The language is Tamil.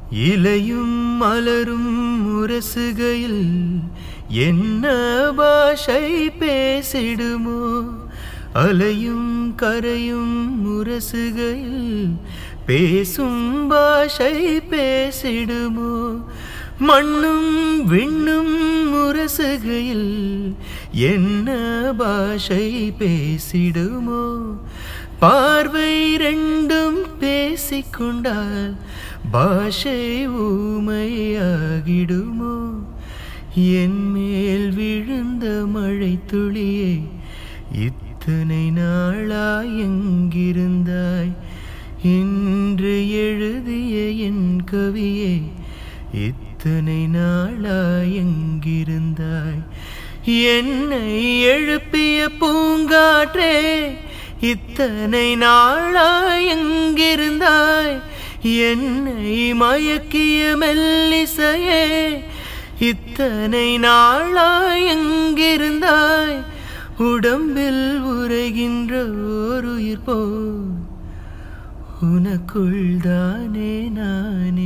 இலையும் மலரும் உரசுகையில் என்ன பாஷை பேசிடுமோ அலையும் கரையும் உரசுகையில் பேசும் பாஷை பேசிடுமோ மண்ணும் விண்ணும் உரசுகையில் என்ன பாஷை பேசிடுமோ பார்வை ரெண்டும் பேசிக்கொண்டால் பாஷை ஊமையாகிடுமோ என் மேல் விழுந்த மழை துளியே இத்தனை நாளாய் எங்கிருந்தாய் இன்று எழுதிய என் கவியே இத்தனை நாளாய் எங்கிருந்தாய் என்னை எழுப்பிய பூங்காற்றே இத்தனை நாளாய் எங்கிருந்தாய் என்னை மயக்கிய மெல்லிசையே இத்தனை நாளாய் எங்கிருந்தாய் உடம்பில் உரைகின்ற ஓர் உயிர் போல் உனக்குள் தானே நான்